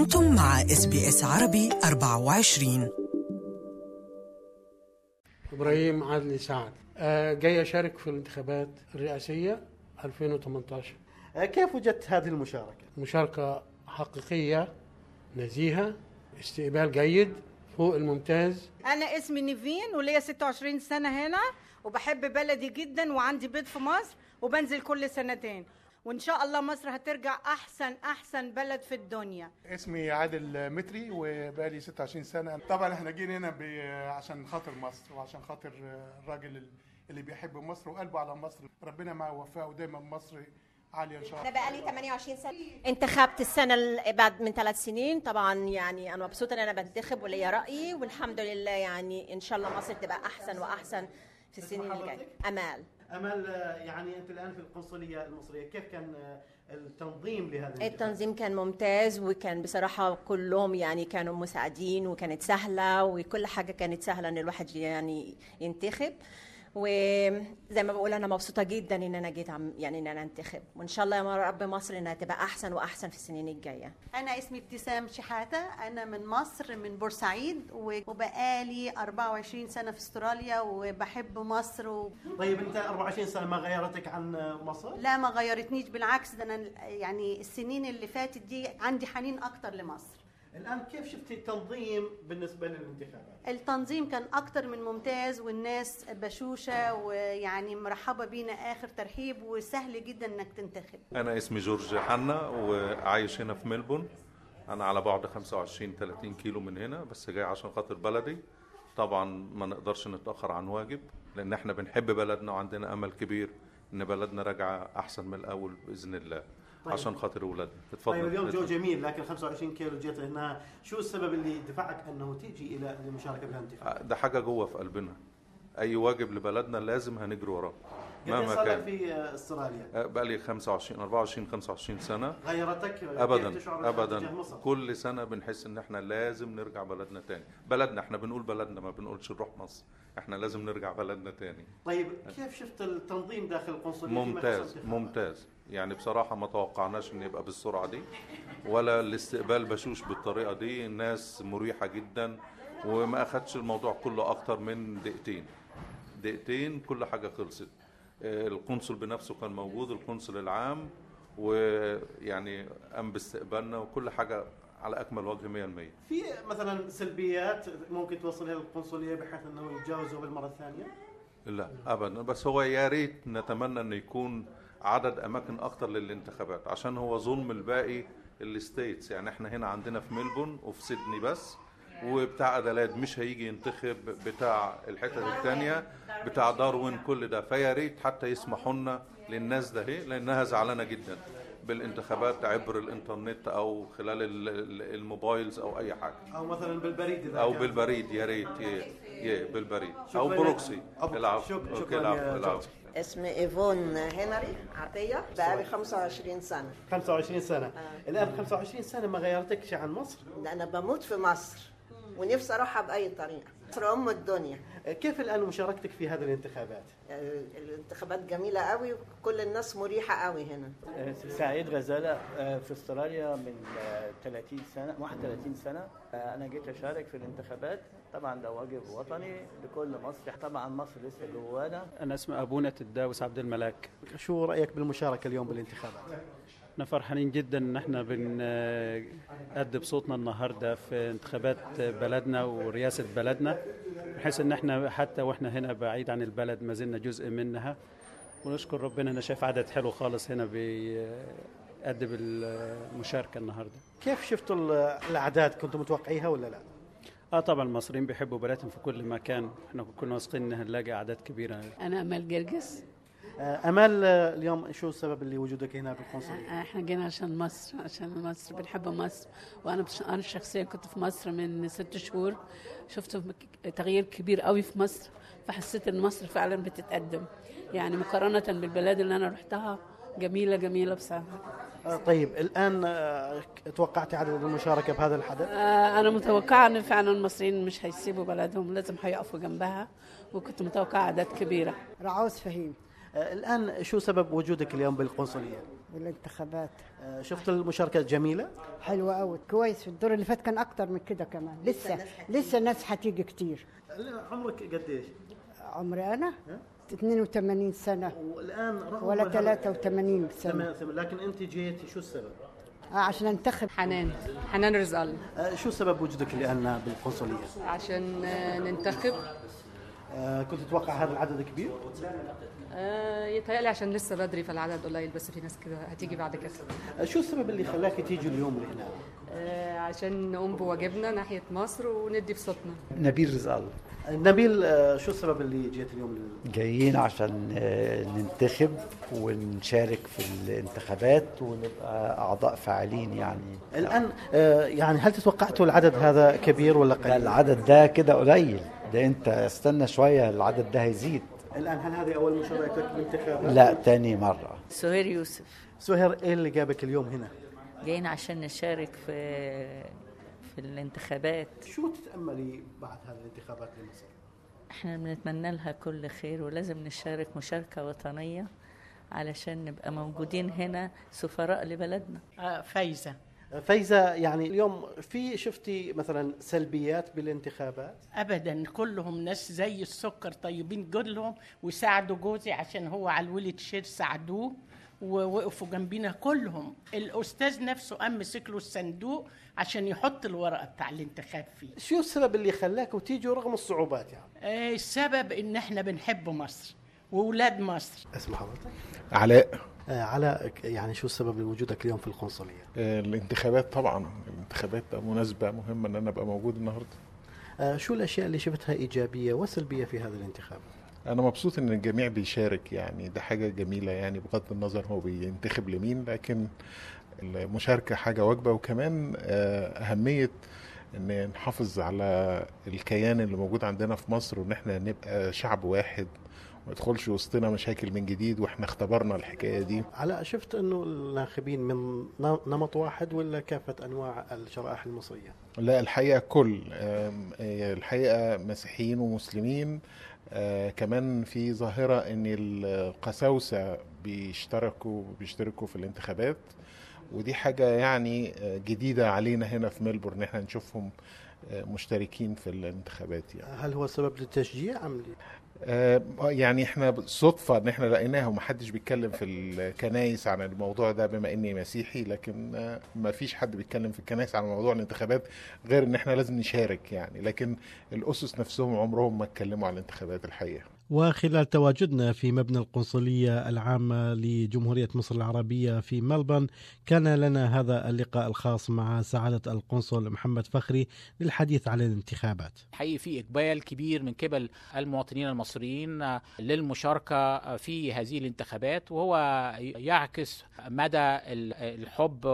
أنتم مع اس بي اس عربي 24 ابراهيم عدلي سعد آه، جاي اشارك في الانتخابات الرئاسيه 2018 آه، كيف وجدت هذه المشاركة؟ مشاركه حقيقيه نزيهه استقبال جيد فوق الممتاز انا اسمي نيفين وليا 26 سنه هنا وبحب بلدي جدا وعندي بيت في مصر وبنزل كل سنتين وان شاء الله مصر هترجع احسن احسن بلد في الدنيا اسمي عادل متري وبقالي 26 سنة طبعا احنا جينا هنا ب- عشان خاطر مصر وعشان خاطر الراجل اللي بيحب مصر وقلبه على مصر ربنا معه ووفقه ودايما مصر عالية ان شاء انا الله بقالي 28 سنه انتخبت السنه ال- بعد من ثلاث سنين طبعا يعني انا مبسوطه ان انا بنتخب وليا رايي والحمد لله يعني ان شاء الله مصر تبقى احسن واحسن في السنين اللي جايه امال أمل آه، يعني أنت الآن في القنصلية المصرية كيف كان آه، التنظيم لهذا الانتخاب؟ التنظيم كان ممتاز وكان بصراحة كلهم يعني كانوا مساعدين وكانت سهلة وكل حاجة كانت سهلة ان الواحد يعني ينتخب وزي ما بقول انا مبسوطة جدا ان انا جيت عم يعني ان انا انتخب وان شاء الله يا رب مصر انها تبقى احسن واحسن في السنين الجاية أنا اسمي ابتسام شحاتة أنا من مصر من بورسعيد وبقالي 24 سنة في استراليا وبحب مصر و... طيب أنت 24 سنة ما غيرتك عن آه، مصر؟ لا ما غيرتنيش بالعكس ده أنا يعني السنين اللي فاتت دي عندي حنين أكتر لمصر الآن كيف شفتي التنظيم بالنسبة للانتخابات؟ التنظيم كان أكتر من ممتاز والناس بشوشة ويعني مرحبة بينا آخر ترحيب وسهل جدا إنك تنتخب أنا اسمي جورج حنا وعايش هنا في ملبون أنا على بعد 25 30 كيلو من هنا بس جاي عشان خاطر بلدي طبعا ما نقدرش نتأخر عن واجب لأن احنا بنحب بلدنا وعندنا أمل كبير إن بلدنا راجعة أحسن من الأول بإذن الله طيب. عشان خاطر أولادنا اتفضل طيب اليوم جو اتفضل. جميل لكن 25 كيلو جيت هنا شو السبب اللي دفعك أنه تيجي إلى المشاركة بهالانتخاب؟ ده حاجة جوه في قلبنا أي واجب لبلدنا لازم هنجري وراه قد إيه مهما صار لك كان في آه، استراليا؟ بقى لي 25 24 25 سنة غيرتك كيف ابدا تشعر ابدا تجاه مصر؟ كل سنه بنحس ان احنا لازم نرجع بلدنا تاني بلدنا احنا بنقول بلدنا ما بنقولش نروح مصر احنا لازم نرجع بلدنا تاني طيب كيف شفت التنظيم داخل القنصلية فيما يخص ممتاز الانتخابات؟ ممتاز يعني بصراحه ما توقعناش ان يبقى بالسرعه دي ولا الاستقبال بشوش بالطريقه دي الناس مريحه جدا وما اخدش الموضوع كله اكتر من دقيقتين دقيقتين كل حاجه خلصت آه، القنصل بنفسه كان موجود القنصل العام ويعني قام باستقبالنا وكل حاجه على اكمل وجه 100% في مثلا سلبيات ممكن توصلها للقنصليه بحيث انه يتجاوزوا بالمره الثانيه؟ لا ابدا بس هو يا ريت نتمنى انه يكون عدد اماكن اكتر للانتخابات عشان هو ظلم الباقي الستيتس يعني احنا هنا عندنا في ملبون وفي سيدني بس وبتاع ادلاد مش هيجي ينتخب بتاع الحتت الثانيه بتاع داروين كل ده فيا ريت حتى يسمحوا لنا للناس ده هي لانها زعلانه جدا بالانتخابات عبر الانترنت او خلال ال- ال- الموبايلز او اي حاجه او مثلا بالبريد اذا او كان. بالبريد يا ريت ي- ي- بالبريد او شكراً. بروكسي أو- العفو شك- أوكي، شكراً العفو، يا العفو. اسمي ايفون هنري عطيه بقالي 25 سنه 25 سنه الان 25 سنه ما غيرتكش عن مصر ده انا بموت في مصر ونفسي اروحها باي طريقه مصر ام الدنيا كيف الان مشاركتك في هذه الانتخابات؟ آه، الانتخابات جميله قوي وكل الناس مريحه قوي هنا سعيد غزالة آه، في استراليا من آه، 30 سنة 31 سنة آه، أنا جيت أشارك في الانتخابات طبعا ده واجب وطني لكل مصري طبعا مصر لسه جوانا أنا اسمي أبونا الداوس عبد الملاك شو رايك بالمشاركه اليوم بالانتخابات؟ احنا فرحانين جدا ان احنا بنأدي بصوتنا النهارده في انتخابات بلدنا ورئاسه بلدنا بحيث ان احنا حتى واحنا هنا بعيد عن البلد ما زلنا جزء منها ونشكر ربنا انا شايف عدد حلو خالص هنا بيأدي بالمشاركه النهارده كيف شفتوا ال- الاعداد كنتوا متوقعيها ولا لا؟ اه طبعا المصريين بيحبوا بلدهم في كل مكان احنا كنا واثقين ان هنلاقي اعداد كبيره أنا أمل جرجس آه، امال آه، اليوم شو السبب اللي وجودك هنا بالقنصليه؟ احنا جينا عشان مصر عشان مصر بنحب مصر وانا بش... انا شخصيا كنت في مصر من ست شهور شفت مك- تغيير كبير قوي في مصر فحسيت ان مصر فعلا بتتقدم يعني مقارنه بالبلاد اللي انا رحتها جميله جميله بصراحه آه، طيب الان آه، توقعتي عدد المشاركه بهذا الحدث؟ آه، انا متوقعه ان فعلا المصريين مش هيسيبوا بلدهم لازم هيقفوا جنبها وكنت متوقعه اعداد كبيره رعوز فهيم آه، الان شو سبب وجودك اليوم بالقنصليه؟ والانتخابات آه، شفت المشاركه جميله حلوة قوي كويس في الدور اللي فات كان أكتر من كده كمان لسه لسه ناس هتيجي كتير عمرك قديش عمري أنا 82 سنة والان رغم ولا هذا- 83 سنة تمام تمام لكن انت جيتي شو السبب؟ آه عشان انتخب حنان حنان رزق الله آه، شو سبب وجودك الان بالقنصليه؟ عشان آه، ننتخب آه، كنت تتوقع هذا العدد كبير؟ آه، يتهيألي عشان لسه بدري فالعدد قليل بس في ناس كده هتيجي بعد كده آه، شو السبب اللي خلاك تيجي اليوم لهنا؟ آه، عشان نقوم بواجبنا ناحية مصر وندي بصوتنا نبيل رزق الله نبيل آه، شو السبب اللي جيت اليوم لل- جايين عشان آه، ننتخب ونشارك في الانتخابات ونبقى اعضاء فاعلين يعني الان آه، يعني هل تتوقعتوا العدد هذا كبير ولا لا قليل؟ العدد ده كده قليل ده انت استنى شويه العدد ده هيزيد الان هل هذه اول مشاركتك بالانتخابات؟ لا تاني مره سهير يوسف سهير ايه اللي جابك اليوم هنا؟ جايين عشان نشارك في في الانتخابات شو تتاملي بعد هذه الانتخابات لمصر؟ احنا بنتمنى لها كل خير ولازم نشارك مشاركة وطنية علشان نبقى موجودين هنا سفراء لبلدنا فايزة فايزة يعني اليوم في شفتي مثلا سلبيات بالانتخابات ابدا كلهم ناس زي السكر طيبين كلهم وساعدوا جوزي عشان هو على الولد شير ساعدوه ووقفوا جنبينا كلهم الاستاذ نفسه قام مسك له الصندوق عشان يحط الورقه بتاع الانتخاب فيه شو السبب اللي خلاكوا تيجوا رغم الصعوبات يعني؟ آه، السبب ان احنا بنحب مصر واولاد مصر اسم حضرتك؟ علاء آه علاء يعني شو السبب لوجودك اليوم في القنصلية؟ آه، الانتخابات طبعا الانتخابات ده مناسبة مهمة ان انا ابقى موجود النهاردة آه شو الاشياء اللي شفتها ايجابية وسلبية في هذا الانتخاب؟ انا مبسوط ان الجميع بيشارك يعني ده حاجة جميلة يعني بغض النظر هو بينتخب لمين لكن المشاركة حاجة واجبة وكمان آه، اهمية ان نحافظ على الكيان اللي موجود عندنا في مصر وان احنا نبقى شعب واحد ما يدخلش وسطنا مشاكل من جديد واحنا اختبرنا الحكاية دي علاء شفت انه الناخبين من نمط واحد ولا كافة انواع الشرائح المصرية؟ لا الحقيقة كل آم، آه، الحقيقة مسيحيين ومسلمين آه، كمان في ظاهرة ان القساوسة بيشتركوا بيشتركوا في الانتخابات ودي حاجة يعني آه، جديدة علينا هنا في ملبورن ان احنا نشوفهم آه، مشتركين في الانتخابات يعني هل هو سبب للتشجيع ام لي- آه، يعني احنا صدفة ان احنا لقيناها ومحدش بيتكلم في الكنايس عن الموضوع ده بما اني مسيحي لكن آه، ما فيش حد بيتكلم في الكنايس عن موضوع الانتخابات غير ان احنا لازم نشارك يعني لكن الاسس نفسهم عمرهم ما اتكلموا عن الانتخابات الحقيقة وخلال تواجدنا في مبنى القنصلية العامة لجمهورية مصر العربية في ملبن كان لنا هذا اللقاء الخاص مع سعادة القنصل محمد فخري للحديث عن الانتخابات حقيقي في اقبال كبير من قبل المواطنين المصريين للمشاركه في هذه الانتخابات وهو يعكس مدى الحب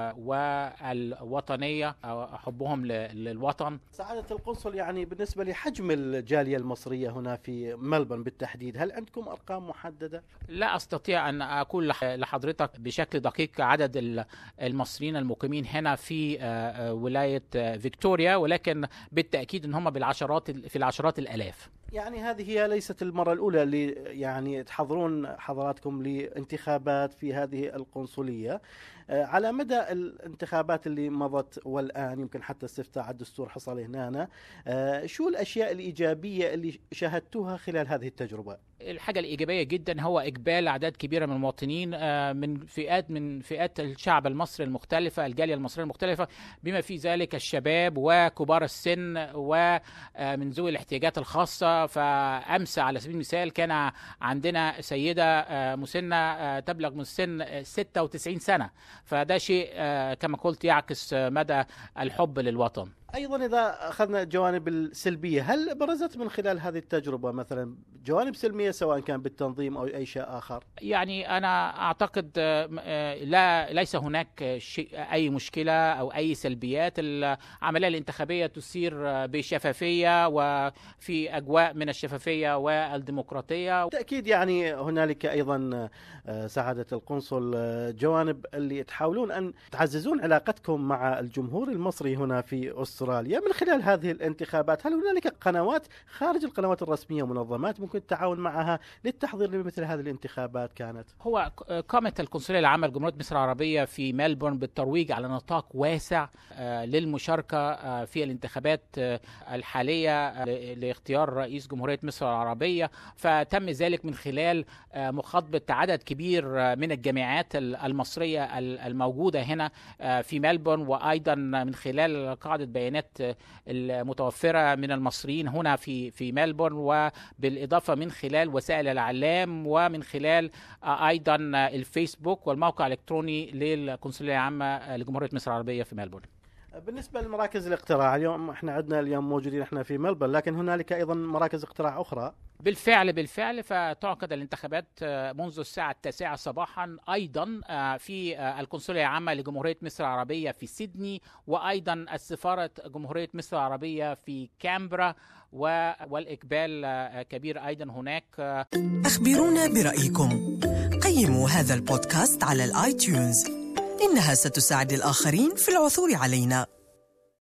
والوطنيه حبهم للوطن سعادة القنصل يعني بالنسبة لحجم الجالية المصرية هنا في ملبن بالتحديد هل عندكم أرقام محددة؟ لا استطيع ان اقول لح- لحضرتك بشكل دقيق عدد ال- المصريين المقيمين هنا في آه، آه، ولايه آه، فيكتوريا ولكن بالتاكيد ان هم بالعشرات ال- في العشرات الالاف يعني هذه هي ليست المرة الأولى اللي يعني تحضرون حضراتكم لانتخابات في هذه القنصلية آه، على مدى الانتخابات اللي مضت والآن يمكن حتى استفتاء على الدستور حصل هنا آه، شو الأشياء الإيجابية اللي شاهدتوها خلال هذه التجربة؟ الحاجة الإيجابية جدا هو إقبال أعداد كبيرة من المواطنين آه، من فئات من فئات الشعب المصري المختلفة الجالية المصرية المختلفة بما في ذلك الشباب وكبار السن ومن ذوي الاحتياجات الخاصة فأمس على سبيل المثال كان عندنا سيدة آه، مسنة آه، تبلغ من السن آه، 96 سنة فده شيء آه، كما قلت يعكس آه، مدى الحب للوطن ايضا اذا اخذنا الجوانب السلبيه هل برزت من خلال هذه التجربه مثلا جوانب سلميه سواء كان بالتنظيم او اي شيء اخر يعني انا اعتقد آه، آه، لا ليس هناك شيء اي مشكله او اي سلبيات العمليه الانتخابيه تسير آه، بشفافيه وفي اجواء من الشفافيه والديمقراطيه بالتاكيد يعني هنالك ايضا آه، سعاده القنصل آه، جوانب اللي تحاولون ان تعززون علاقتكم مع الجمهور المصري هنا في استراليا استراليا من خلال هذه الانتخابات هل هنالك قنوات خارج القنوات الرسميه ومنظمات ممكن التعاون معها للتحضير لمثل هذه الانتخابات كانت هو قامت القنصليه العامه لجمهوريه مصر العربيه في ملبورن بالترويج على نطاق واسع آه، للمشاركه آه، في الانتخابات آه، الحاليه ل- لاختيار رئيس جمهوريه مصر العربيه فتم ذلك من خلال آه، مخاطبه عدد كبير آه، من الجامعات ال- المصريه ال- الموجوده هنا آه، في ملبورن وايضا من خلال قاعده بيانات آه، المتوفره من المصريين هنا في في ملبورن وبالاضافه من خلال وسائل الاعلام ومن خلال آه، ايضا آه، الفيسبوك والموقع الالكتروني للقنصليه العامه آه، لجمهوريه مصر العربيه في ملبورن بالنسبه لمراكز الاقتراع اليوم احنا عندنا اليوم موجودين احنا في ملبورن لكن هنالك ايضا مراكز اقتراع اخرى بالفعل بالفعل فتعقد الانتخابات آه، منذ الساعة التاسعة صباحا أيضا آه، في آه، القنصلية العامة لجمهورية مصر العربية في سيدني وأيضا السفارة جمهورية مصر العربية في كامبرا و- والإقبال آه، كبير أيضا هناك آه، أخبرونا برأيكم قيموا هذا البودكاست على الآيتيونز إنها ستساعد الآخرين في العثور علينا